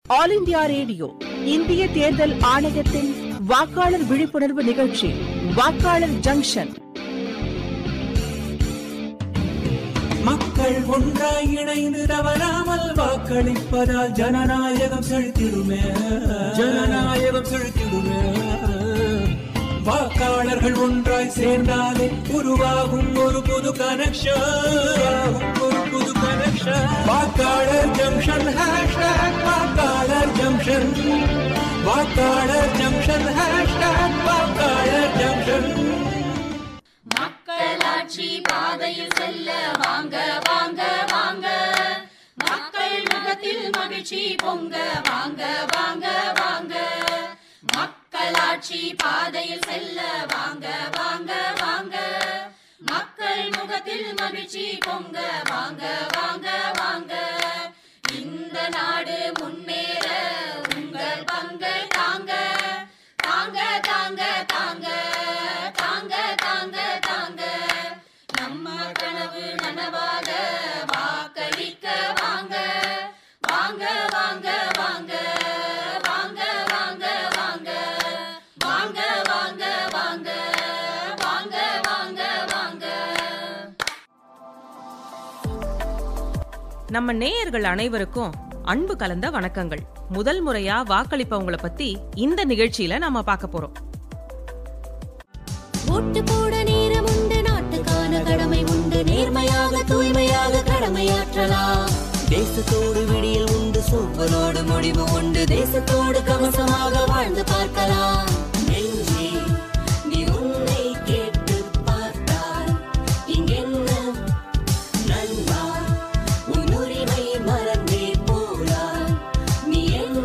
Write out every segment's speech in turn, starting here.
all India radio இந்திய தேர்தல் ஆணையத்தின் வாக்காளர் விழிப்புணர்வு நிகழ்ச்சி வாக்காளர் ஜங்ஷன் மக்கள் ஒன்றாய் இணைந்து தவறாமல் வாக்களிப்பதால் ஜனநாயகம் செழித்திடுமே ஜனநாயகம் செழித்திடுமே வாக்காளர்கள் ஒன்றாய் சேர்ந்தாலே உருவாகும் ஒரு புது கனெக்ஷன் ஒரு புது கனெக்ஷன் வாக்காளர் ஜங்ஷன் ஹேஷ்டாக் வாக்காளர் ஜங்ஷன் வாக்காளர் ஜங்ஷன் ஹேஷ்டாக் வாக்காளர் ஜங்ஷன் மக்களாட்சி பாதையில் செல்ல வாங்க வாங்க வாங்க மக்கள் முகத்தில் மகிழ்ச்சி பொங்க வாங்க வாங்க வாங்க மக்களாட்சி பாதையில் செல்ல வாங்க வாங்க வாங்க மக்கள் முகத்தில் மகிழ்ச்சி பொங்க வாங்க வாங்க வாங்க இந்த நாடு முன்னேற உங்கள் பங்கை தாங்க தாங்க தாங்க தாங்க தாங்க தாங்க தாங்க நம்ம கனவு நனவாக வாக்களிக்க வாங்க வாங்க வாங்க வாங்க வாங்க வாங்க வாங்க வாங்க வாங்க வாங்க வாங்க வாங்க வாங்க நம்ம நேயர்கள் அனைவருக்கும் அன்பு கலந்த வணக்கங்கள் முதல் முறையா வாக்களிப்பவங்கள பத்தி இந்த நிகழ்ச்சியில நாம பார்க்க போறோம் ஓட்டு போட நேரம் உண்டு நாட்டுக்கான கடமை உண்டு நேர்மையாக தூய்மையாக கடமையாற்றலாம் தேசத்தோடு விடியல் உண்டு சூப்பரோடு முடிவு உண்டு தேசத்தோடு கவசமாக வாழ்ந்து பார்க்கலாம் நெஞ்சே நீ உன்னை கேட்டு பார்த்தால் இங்கென்ன நண்பா உன் உரிமை மறந்தே போலாம் நீ என்ன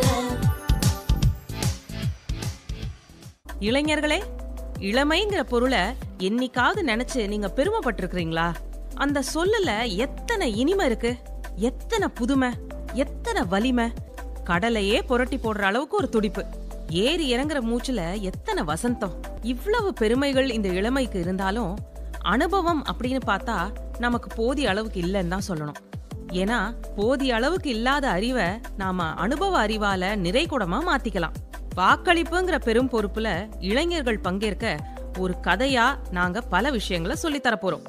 இளைஞர்களே இளமைங்கிற பொருளை என்னைக்காவது நினைச்சு நீங்க பெருமைப்பட்டிருக்கிறீங்களா அந்த சொல்லல எத்தனை இனிமை இருக்கு எத்தனை புதுமை எத்தனை வலிமை கடலையே புரட்டி போடுற அளவுக்கு ஒரு துடிப்பு ஏறி இறங்குற மூச்சுல எத்தனை வசந்தம் இவ்வளவு பெருமைகள் இந்த இளமைக்கு இருந்தாலும் அனுபவம் அப்படின்னு பார்த்தா நமக்கு போதிய அளவுக்கு இல்லைன்னு தான் சொல்லணும் ஏன்னா போதிய அளவுக்கு இல்லாத அறிவை நாம அனுபவ அறிவால நிறைகுடமா மாத்திக்கலாம் வாக்களிப்புங்கிற பெரும் பொறுப்புல இளைஞர்கள் பங்கேற்க ஒரு கதையா நாங்க பல விஷயங்களை சொல்லித் தரப் போறோம்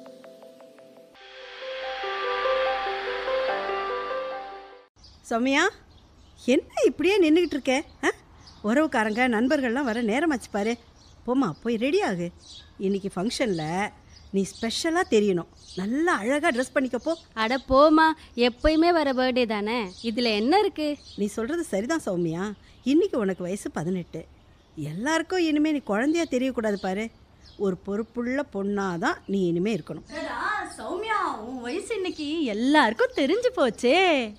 சௌமியா என்ன இப்படியே நின்றுக்கிட்டு இருக்க ஆ உறவுக்காரங்க நண்பர்கள்லாம் வர நேரமாச்சு பாரு போம்மா போய் ரெடி ஆகு இன்னைக்கு ஃபங்க்ஷனில் நீ ஸ்பெஷலாக தெரியணும் நல்லா அழகாக ட்ரெஸ் பண்ணிக்கப்போ அட போமா எப்பயுமே வர பர்த்டே தானே இதுல என்ன இருக்கு நீ சொல்கிறது சரிதான் சௌமியா இன்னைக்கு உனக்கு வயசு பதினெட்டு எல்லாருக்கும் இனிமேல் நீ குழந்தையா தெரியக்கூடாது பாரு ஒரு பொறுப்புள்ள பொண்ணாக தான் நீ இனிமே இருக்கணும் சௌமியா உன் வயசு இன்னைக்கு எல்லாருக்கும் தெரிஞ்சு போச்சே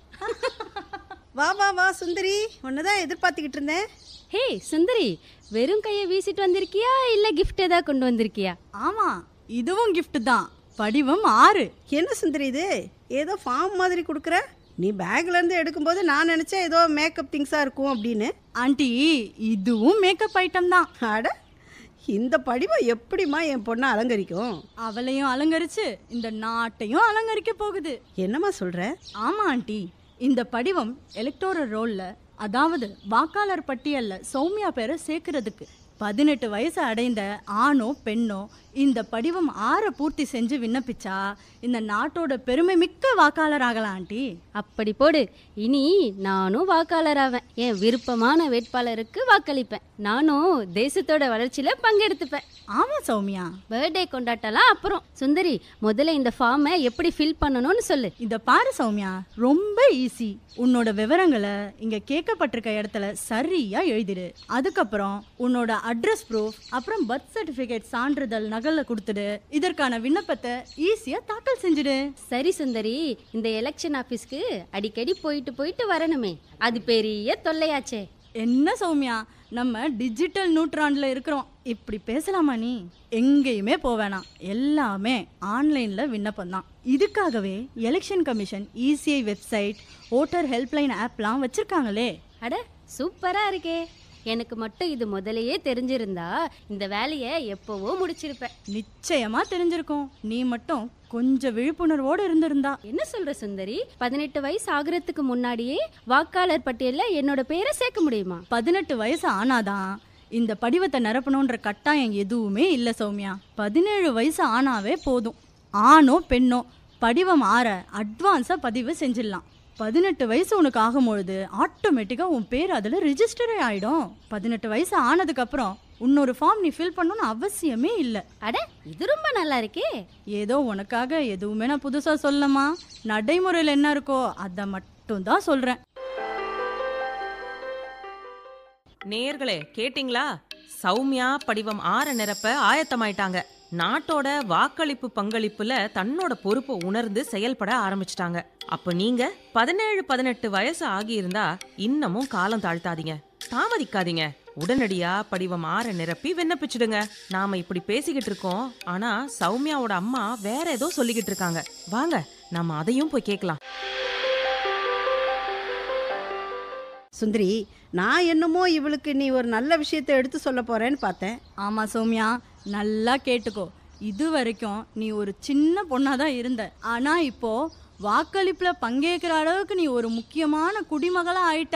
வா வா வா சுந்தரி உன்னை தான் எதிர்பார்த்துக்கிட்டு இருந்தேன் ஹே சுந்தரி வெறும் கையை வீசிட்டு வந்திருக்கியா இல்ல கிஃப்ட் ஏதாவது கொண்டு வந்திருக்கியா ஆமா இதுவும் gift தான் படிவம் ஆறு என்ன சுந்தரி இது ஏதோ ஃபார்ம் மாதிரி கொடுக்குற நீ பேக்ல இருந்து எடுக்கும்போது நான் நினைச்சேன் ஏதோ மேக்கப் திங்ஸா இருக்கும் அப்படின்னு ஆண்டி இதுவும் மேக்கப் ஐட்டம் தான் அட இந்த படிவம் எப்படிம்மா என் பொண்ணை அலங்கரிக்கும் அவளையும் அலங்கரிச்சு இந்த நாட்டையும் அலங்கரிக்க போகுது என்னம்மா சொல்ற ஆமா ஆண்டி இந்த படிவம் எலக்டோரல் ரோல்ல அதாவது வாக்காளர் பட்டியல்ல சௌமியா பேரை சேர்க்கறதுக்கு பதினெட்டு வயசு அடைந்த ஆணோ பெண்ணோ இந்த படிவம் ஆற பூர்த்தி செஞ்சு விண்ணப்பிச்சா இந்த நாட்டோட பெருமை மிக்க வாக்காளர் ஆகலாம் ஆண்டி அப்படி போடு இனி நானும் வாக்காளர் ஆவேன் என் விருப்பமான வேட்பாளருக்கு வாக்களிப்பேன் நானும் தேசத்தோட வளர்ச்சியில பங்கெடுத்துப்பேன் ஆமா சௌமியா பர்த்டே கொண்டாட்டலாம் அப்புறம் சுந்தரி முதல்ல இந்த ஃபார்மை எப்படி ஃபில் பண்ணணும்னு சொல்லு இத பாரு சௌமியா ரொம்ப ஈஸி உன்னோட விவரங்களை இங்க கேட்கப்பட்டிருக்க இடத்துல சரியா எழுதிடு அதுக்கப்புறம் உன்னோட அட்ரஸ் ப்ரூஃப் அப்புறம் பர்த் சர்டிபிகேட் சான்றிதழ் நகல்ல கொடுத்துடு இதற்கான விண்ணப்பத்தை ஈஸியா தாக்கல் செஞ்சுடு சரி சுந்தரி இந்த எலெக்ஷன் ஆபீஸ்க்கு அடிக்கடி போயிட்டு போயிட்டு வரணுமே அது பெரிய தொல்லையாச்சே என்ன சௌமியா நம்ம டிஜிட்டல் நூற்றாண்டுல இருக்கிறோம் இப்படி பேசலாமா நீ எங்கேயுமே போவேணாம் எல்லாமே ஆன்லைன்ல விண்ணப்பம் தான் இதுக்காகவே election commission ECI website voter helpline ஆப்லாம் வச்சிருக்காங்களே அட சூப்பரா இருக்கே எனக்கு மட்டும் இது முதலையே தெரிஞ்சிருந்தா இந்த வேலையை எப்பவோ முடிச்சிருப்பேன் நிச்சயமா தெரிஞ்சிருக்கும் நீ மட்டும் கொஞ்சம் விழிப்புணர்வோடு இருந்திருந்தா என்ன சொல்ற சுந்தரி பதினெட்டு வயசு ஆகுறதுக்கு முன்னாடியே வாக்காளர் பட்டியல்ல என்னோட பேரை சேர்க்க முடியுமா பதினெட்டு வயசு ஆனாதான் இந்த படிவத்தை நிரப்பணுன்ற கட்டாயம் எதுவுமே இல்லை சௌமியா பதினேழு வயசு ஆனாவே போதும் ஆணோ பெண்ணோ படிவம் ஆற அட்வான்ஸாக பதிவு செஞ்சிடலாம் பதினெட்டு வயசு உனக்கு ஆகும்பொழுது ஆட்டோமேட்டிக்காக உன் பேர் அதில் ரிஜிஸ்டரே ஆகிடும் பதினெட்டு வயசு ஆனதுக்கப்புறம் இன்னொரு ஃபார்ம் நீ ஃபில் பண்ணணும்னு அவசியமே இல்லை அட இது ரொம்ப நல்லா இருக்கே ஏதோ உனக்காக எதுவுமே நான் புதுசாக சொல்லமா நடைமுறையில் என்ன இருக்கோ அதை மட்டும் தான் சொல்கிறேன் நேர்களே கேட்டிங்களா சௌமியா படிவம் ஆற நிரப்ப ஆயத்தமாயிட்டாங்க நாட்டோட வாக்களிப்பு பங்களிப்புல தன்னோட பொறுப்பை உணர்ந்து செயல்பட ஆரம்பிச்சிட்டாங்க அப்ப நீங்க பதினேழு பதினெட்டு வயசு ஆகியிருந்தா இன்னமும் காலம் தாழ்த்தாதீங்க தாமதிக்காதீங்க உடனடியா படிவம் ஆற நிரப்பி விண்ணப்பிச்சிடுங்க நாம இப்படி பேசிக்கிட்டு இருக்கோம் ஆனா சௌமியாவோட அம்மா வேற ஏதோ சொல்லிக்கிட்டு இருக்காங்க வாங்க நாம அதையும் போய் கேட்கலாம் சுந்தரி நான் என்னமோ இவளுக்கு நீ ஒரு நல்ல விஷயத்தை எடுத்து சொல்ல போறேன்னு பார்த்தேன் ஆமாம் சௌமியா நல்லா கேட்டுக்கோ இது வரைக்கும் நீ ஒரு சின்ன பொண்ணாக தான் இருந்த ஆனால் இப்போ வாக்களிப்பில் பங்கேற்கிற அளவுக்கு நீ ஒரு முக்கியமான குடிமகளாக ஆயிட்ட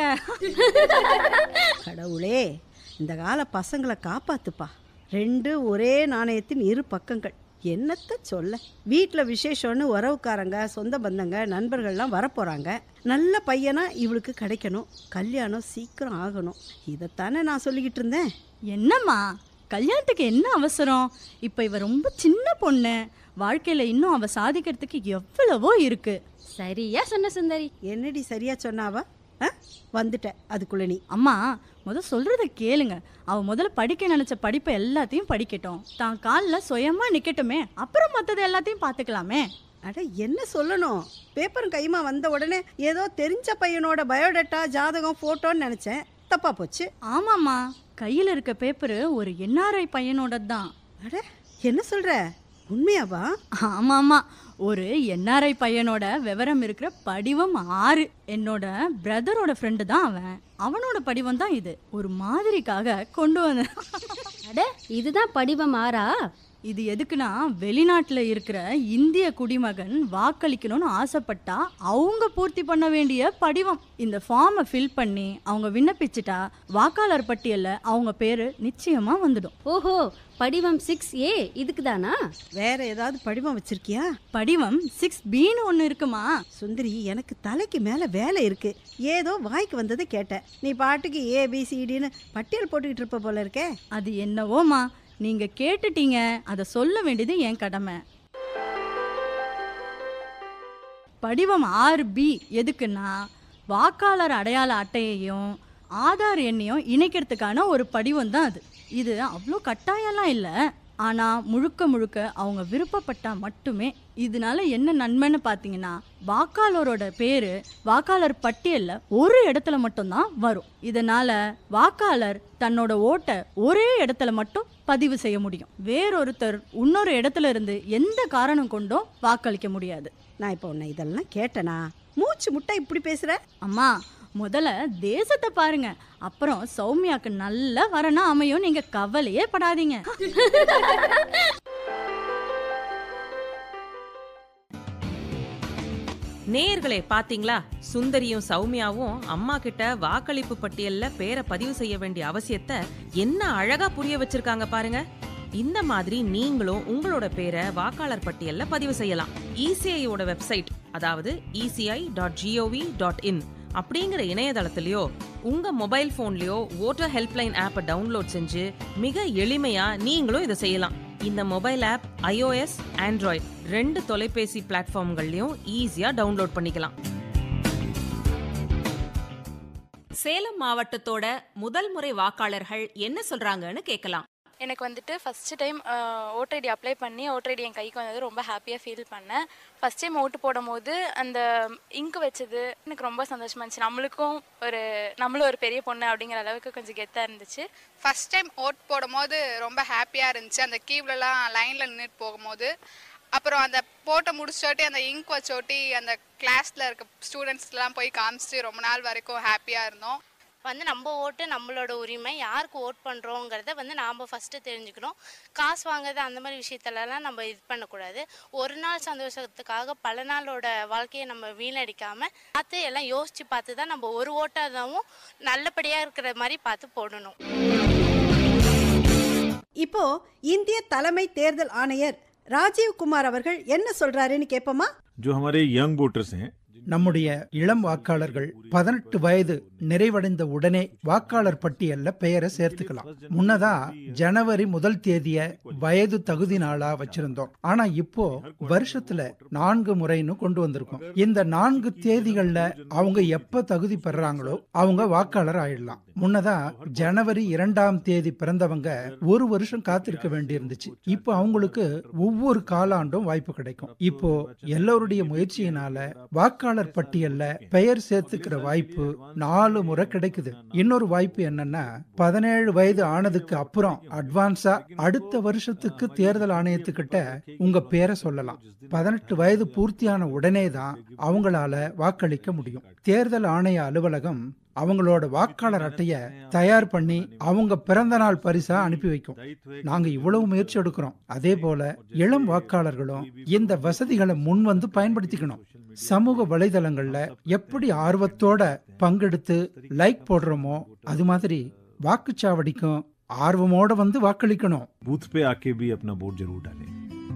கடவுளே இந்த கால பசங்களை காப்பாத்துப்பா ரெண்டு ஒரே நாணயத்தின் இரு பக்கங்கள் என்னத்த சொல்ல வீட்டில் விசேஷம்னு உறவுக்காரங்க சொந்த பந்தங்க நண்பர்கள்லாம் வரப்போகிறாங்க நல்ல பையனா இவளுக்கு கிடைக்கணும் கல்யாணம் சீக்கிரம் ஆகணும் இதைத்தானே நான் சொல்லிக்கிட்டு இருந்தேன் என்னம்மா கல்யாணத்துக்கு என்ன அவசரம் இப்போ இவ ரொம்ப சின்ன பொண்ணு வாழ்க்கையில் இன்னும் அவ சாதிக்கிறதுக்கு எவ்வளவோ இருக்கு சரியா சொன்ன சுந்தரி என்னடி சரியா சொன்னாவா ஆ வந்துட்ட அதுக்குள்ள நீ அம்மா முத சொல்றத கேளுங்க அவ முதல்ல படிக்க நினைச்ச படிப்பை எல்லாத்தையும் படிக்கட்டும் தான் காலில் சுயமா நிக்கட்டுமே அப்புறம் மற்றது எல்லாத்தையும் பார்த்துக்கலாமே அட என்ன சொல்லணும் பேப்பரும் கையுமா வந்த உடனே ஏதோ தெரிஞ்ச பையனோட பயோடேட்டா ஜாதகம் ஃபோட்டோன்னு நினச்சேன் தப்பா போச்சு ஆமாம்மா கையில் இருக்க பேப்பரு ஒரு என்ஆர்ஐ பையனோட தான் அட என்ன சொல்ற உண்மையாவா ஆமாம்மா ஒரு என்ஆர்ஐ பையனோட விவரம் இருக்கிற படிவம் ஆறு என்னோட பிரதரோட ஃப்ரெண்டு தான் அவன் அவனோட படிவம் தான் இது ஒரு மாதிரிக்காக கொண்டு வந்தேன் அட இதுதான் படிவம் ஆறா இது எதுக்குன்னா வெளிநாட்டில் இருக்கிற இந்திய குடிமகன் வாக்களிக்கணும்னு ஆசைப்பட்டா அவங்க பூர்த்தி பண்ண வேண்டிய படிவம் இந்த ஃபார்மை ஃபில் பண்ணி அவங்க விண்ணப்பிச்சிட்டா வாக்காளர் பட்டியலில் அவங்க பேர் நிச்சயமாக வந்துடும் ஓஹோ படிவம் சிக்ஸ் ஏ இதுக்கு தானா வேற ஏதாவது படிவம் வச்சிருக்கியா படிவம் சிக்ஸ் பின்னு ஒன்று இருக்குமா சுந்தரி எனக்கு தலைக்கு மேல வேலை இருக்கு ஏதோ வாய்க்கு வந்ததை கேட்டேன் நீ பாட்டுக்கு ஏபிசிடின்னு பட்டியல் போட்டுக்கிட்டு இருப்ப போல இருக்கே அது என்னவோமா நீங்க கேட்டுட்டீங்க அதை சொல்ல வேண்டியது என் கடமை படிவம் ஆறு பி எதுக்குன்னா வாக்காளர் அடையாள அட்டையையும் ஆதார் எண்ணையும் இணைக்கிறதுக்கான ஒரு படிவம் தான் அது இது அவ்வளோ கட்டாயம்லாம் இல்லை ஆனால் முழுக்க முழுக்க அவங்க விருப்பப்பட்டா மட்டுமே இதனால என்ன நன்மைன்னு பார்த்தீங்கன்னா வாக்காளரோட பேர் வாக்காளர் பட்டியலில் ஒரு இடத்துல மட்டும்தான் வரும் இதனால வாக்காளர் தன்னோட ஓட்டை ஒரே இடத்துல மட்டும் பதிவு செய்ய முடியும் வேறொருத்தர் இன்னொரு இடத்துல இருந்து எந்த காரணம் கொண்டும் வாக்களிக்க முடியாது நான் இப்போ உன்னை இதெல்லாம் கேட்டனா மூச்சு முட்டை இப்படி பேசுற அம்மா முதல்ல தேசத்தை பாருங்க அப்புறம் சௌமியாக்கு நல்ல வரனா அமையும் நீங்க கவலையே படாதீங்க நேயர்களே பாத்தீங்களா சுந்தரியும் சௌமியாவும் அம்மா கிட்ட வாக்களிப்பு பட்டியல்ல பேரை பதிவு செய்ய வேண்டிய அவசியத்தை என்ன அழகா புரிய வச்சிருக்காங்க பாருங்க இந்த மாதிரி நீங்களும் உங்களோட பேரை வாக்காளர் பட்டியல்ல பதிவு செய்யலாம் இசிஐயோட வெப்சைட் அதாவது ECI dot G O V dot in அப்படிங்கிற இணையதளத்திலயோ உங்க மொபைல் போன்லயோ ஓட்டர் ஹெல்ப்லைன் ஆப்பை டவுன்லோட் செஞ்சு மிக எளிமையா நீங்களும் இதை செய்யலாம் இந்த மொபைல் ஆப் iOS ஆண்ட்ராய்ட் ரெண்டு தொலைபேசி பிளாட்ஃபார்ம்கள்லயும் ஈஸியா டவுன்லோட் பண்ணிக்கலாம் சேலம் மாவட்டத்தோட முதல் முறை வாக்காளர்கள் என்ன சொல்றாங்கன்னு கேட்கலாம் எனக்கு வந்துட்டு first time voter ID apply பண்ணி ஓட்டர் ஐடி என் கைக்கு வந்தது ரொம்ப ஹாப்பியாக ஃபீல் பண்ணேன் ஃபஸ்ட் டைம் ஓட்டு போடும் போது அந்த இங்கு வச்சது எனக்கு ரொம்ப சந்தோஷமா இருந்துச்சு நம்மளுக்கும் ஒரு நம்மளும் ஒரு பெரிய பொண்ணு அப்படிங்கிற அளவுக்கு கொஞ்சம் கெத்தாக இருந்துச்சு ஃபஸ்ட் டைம் ஓட் போடும்போது ரொம்ப ஹாப்பியாக இருந்துச்சு அந்த கீவ்லலாம் லைனில் நின்றுட்டு போகும்போது அப்புறம் அந்த போட்டை முடிச்சோட்டி அந்த இங்க் வச்சோட்டி அந்த கிளாஸில் இருக்க ஸ்டூடெண்ட்ஸ்லாம் போய் காமிச்சிட்டு ரொம்ப நாள் வரைக்கும் ஹாப்பியாக இருந்தோம் வந்து நம்ம ஓட்டு நம்மளோட உரிமை யாருக்கு ஓட் பண்ணுறோங்கிறத வந்து நாம் ஃபஸ்ட்டு தெரிஞ்சுக்கணும் காசு வாங்குறது அந்த மாதிரி விஷயத்துலலாம் நம்ம இது பண்ணக்கூடாது ஒரு நாள் சந்தோஷத்துக்காக பல நாளோட வாழ்க்கையை நம்ம வீணடிக்காமல் பார்த்து எல்லாம் யோசித்து பார்த்து தான் நம்ம ஒரு ஓட்டாகவும் நல்லபடியாக இருக்கிற மாதிரி பார்த்து போடணும் இப்போ இந்திய தலைமை தேர்தல் ஆணையர் ராஜீவ் குமார் அவர்கள் என்ன சொல்றாருன்னு கேட்போமா जो हमारे यंग वोटर्स हैं நம்முடைய இளம் வாக்காளர்கள் பதினெட்டு வயது நிறைவடைந்த உடனே வாக்காளர் பட்டியல்ல பெயரை சேர்த்துக்கலாம் முன்னதா ஜனவரி முதல் தேதிய வயது தகுதி நாளா வச்சிருந்தோம் ஆனா இப்போ வருஷத்துல நான்கு முறைன்னு கொண்டு வந்திருக்கோம் இந்த நான்கு தேதிகள்ல அவங்க எப்ப தகுதி பெறாங்களோ அவங்க வாக்காளர் ஆயிடலாம் முன்னதா ஜனவரி இரண்டாம் தேதி பிறந்தவங்க ஒரு வருஷம் காத்திருக்க வேண்டியிருந்துச்சு இப்போ அவங்களுக்கு ஒவ்வொரு காலாண்டும் வாய்ப்பு கிடைக்கும் இப்போ எல்லோருடைய முயற்சியினால வாக்காளர் பட்டியல்ல பெயர் சேர்த்துக்கிற வாய்ப்பு நாலு முறை கிடைக்குது இன்னொரு வாய்ப்பு என்னன்னா பதினேழு வயது ஆனதுக்கு அப்புறம் அட்வான்ஸா அடுத்த வருஷத்துக்கு தேர்தல் ஆணையத்துக்கிட்ட உங்க பேரை சொல்லலாம் பதினெட்டு வயது பூர்த்தியான உடனே தான் அவங்களால வாக்களிக்க முடியும் தேர்தல் ஆணைய அலுவலகம் அவங்களோட வாக்காளர் அட்டைய தயார் பண்ணி அவங்க பிறந்த நாள் பரிசா அனுப்பி வைக்கும் நாங்க இவ்வளவு முயற்சி எடுக்கிறோம் அதே போல இளம் வாக்காளர்களும் இந்த வசதிகளை முன் வந்து பயன்படுத்திக்கணும் சமூக வலைதளங்கள்ல எப்படி ஆர்வத்தோட பங்கெடுத்து லைக் போடுறோமோ அது மாதிரி வாக்குச்சாவடிக்கும் ஆர்வமோட வந்து வாக்களிக்கணும் बूथ पे आके भी अपना वोट जरूर डालें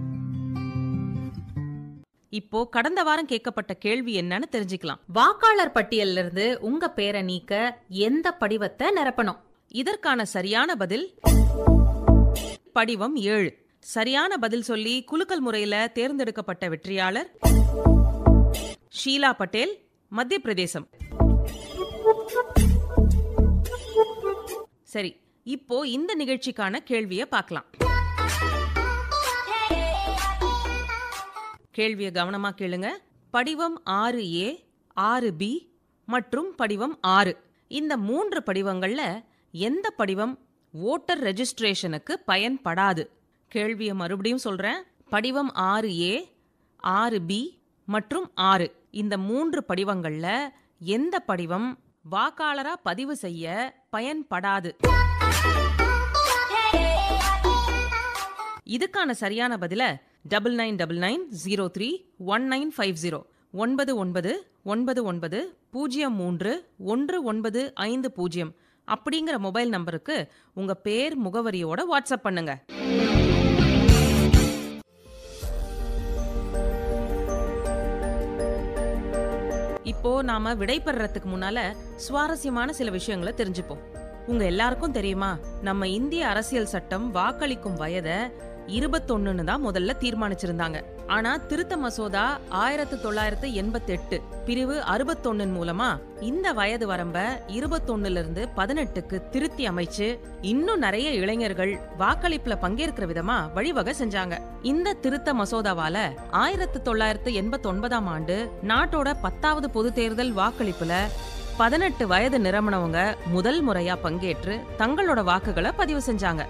இப்போ கடந்த வாரம் கேட்கப்பட்ட கேள்வி என்னன்னு தெரிஞ்சுக்கலாம் வாக்காளர் பட்டியல்ல இருந்து உங்க பேரை நீக்க எந்த படிவத்தை நிரப்பணும் இதற்கான சரியான பதில் படிவம் ஏழு சரியான பதில் சொல்லி குலுக்கல் முறையில தேர்ந்தெடுக்கப்பட்ட வெற்றியாளர் ஷீலா பட்டேல் மத்திய பிரதேசம் சரி இப்போ இந்த நிகழ்ச்சிக்கான கேள்வியை பார்க்கலாம் கேள்வியை கவனமா கேளுங்க படிவம் ஆறு ஏ ஆறு பி மற்றும் படிவம் ஆறு இந்த மூன்று படிவங்கள்ல எந்த படிவம் ஓட்டர் ரெஜிஸ்ட்ரேஷனுக்கு பயன்படாது கேள்வியை மறுபடியும் சொல்றேன் படிவம் ஆறு ஏ ஆறு பி மற்றும் ஆறு இந்த மூன்று படிவங்கள்ல எந்த படிவம் வாக்காளரா பதிவு செய்ய பயன்படாது இதுக்கான சரியான பதில double nine double nine zero three one nine five zero ஒன்பது ஒன்பது ஒன்பது ஒன்பது பூஜ்ஜியம் மூன்று ஒன்று ஒன்பது ஐந்து பூஜ்ஜியம் அப்படிங்கிற மொபைல் நம்பருக்கு உங்க பேர் முகவரியோட வாட்ஸ்அப் பண்ணுங்க இப்போ நாம விடைபெறறதுக்கு முன்னால சுவாரஸ்யமான சில விஷயங்களை தெரிஞ்சுப்போம் உங்க எல்லாருக்கும் தெரியுமா நம்ம இந்திய அரசியல் சட்டம் வாக்களிக்கும் வயதை இருபத்தொன்னுன்னு தான் முதல்ல தீர்மானிச்சிருந்தாங்க ஆனா திருத்த மசோதா ஆயிரத்து தொள்ளாயிரத்து எண்பத்தி எட்டு பிரிவு அறுபத்தொன்னின் மூலமா இந்த வயது வரம்ப இருபத்தொன்னுல இருந்து பதினெட்டுக்கு திருத்தி அமைச்சு இன்னும் நிறைய இளைஞர்கள் வாக்களிப்புல பங்கேற்கிற விதமா வழிவகை செஞ்சாங்க இந்த திருத்த மசோதாவால ஆயிரத்து தொள்ளாயிரத்து எண்பத்தி ஒன்பதாம் ஆண்டு நாட்டோட பத்தாவது பொது தேர்தல் வாக்களிப்புல பதினெட்டு வயது நிரம்பினவங்க முதல் முறையா பங்கேற்று தங்களோட வாக்குகளை பதிவு செஞ்சாங்க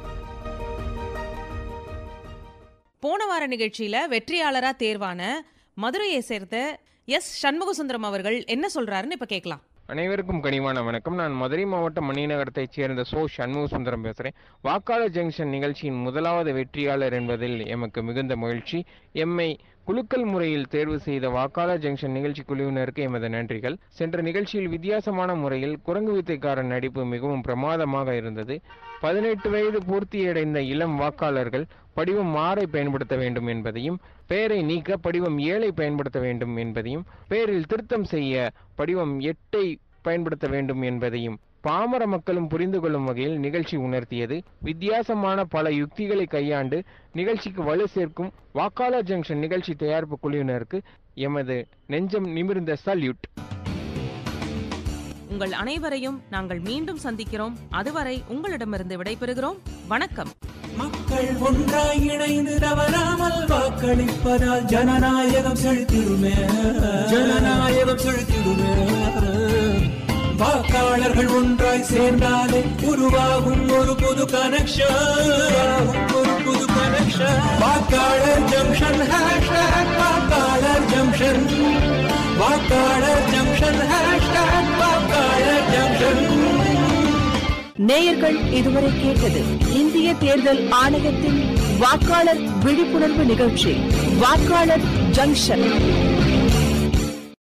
போன வார நிகழ்ச்சியில வெற்றியாளரா தேர்வான மதுரையை சேர்ந்த எஸ் சண்முகசுந்தரம் அவர்கள் என்ன சொல்றாருன்னு இப்ப கேட்கலாம் அனைவருக்கும் கனிவான வணக்கம் நான் மதுரை மாவட்டம் மணிநகரத்தைச் சேர்ந்த சோ சண்முக சுந்தரம் பேசுகிறேன் வாக்காளர் ஜங்ஷன் நிகழ்ச்சியின் முதலாவது வெற்றியாளர் என்பதில் எமக்கு மிகுந்த மகிழ்ச்சி எம்மை குலுக்கல் முறையில் தேர்வு செய்த வாக்காளர் ஜங்ஷன் நிகழ்ச்சி குழுவினருக்கு எமது நன்றிகள் சென்ற நிகழ்ச்சியில் வித்தியாசமான முறையில் குரங்கு வித்தைக்காரன் நடிப்பு மிகவும் பிரமாதமாக இருந்தது பதினெட்டு வயது பூர்த்தியடைந்த இளம் வாக்காளர்கள் படிவம் ஆறை பயன்படுத்த வேண்டும் என்பதையும் பெயரை நீக்க படிவம் ஏழை பயன்படுத்த வேண்டும் என்பதையும் பெயரில் திருத்தம் செய்ய படிவம் எட்டை பயன்படுத்த வேண்டும் என்பதையும் பாமர மக்களும் புரிந்து கொள்ளும் வகையில் நிகழ்ச்சி உணர்த்தியது வித்தியாசமான பல யுக்திகளை கையாண்டு நிகழ்ச்சிக்கு வலு சேர்க்கும் வாக்காளர் ஜங்ஷன் நிகழ்ச்சி தயாரிப்பு குழுவினருக்கு எமது நெஞ்சம் நிமிர்ந்த சல்யூட் உங்கள் அனைவரையும் நாங்கள் மீண்டும் சந்திக்கிறோம் அதுவரை உங்களிடமிருந்து விடைபெறுகிறோம் வணக்கம் மக்கள் ஒன்றாய் இணைந்து தவறாமல் வாக்களிப்பதால் ஜனநாயகம் செழித்திடுமே ஜனநாயகம் செழித்திடுமே வாக்காளர்கள் ஒன்றாய் சேர்ந்தாலே உருவாகும் ஒரு புது கனெக்ஷன் ஒரு புது கனெக்ஷன் வாக்காளர் ஜங்ஷன் ஹேஷ்டாக் வாக்காளர் ஜங்ஷன் வாக்காளர் ஜங்ஷன் ஹேஷ்டாக் வாக்காளர் ஜங்ஷன் நேயர்கள் இதுவரை கேட்டது இந்திய தேர்தல் ஆணையத்தின் வாக்காளர் விழிப்புணர்வு நிகழ்ச்சி வாக்காளர் ஜங்ஷன்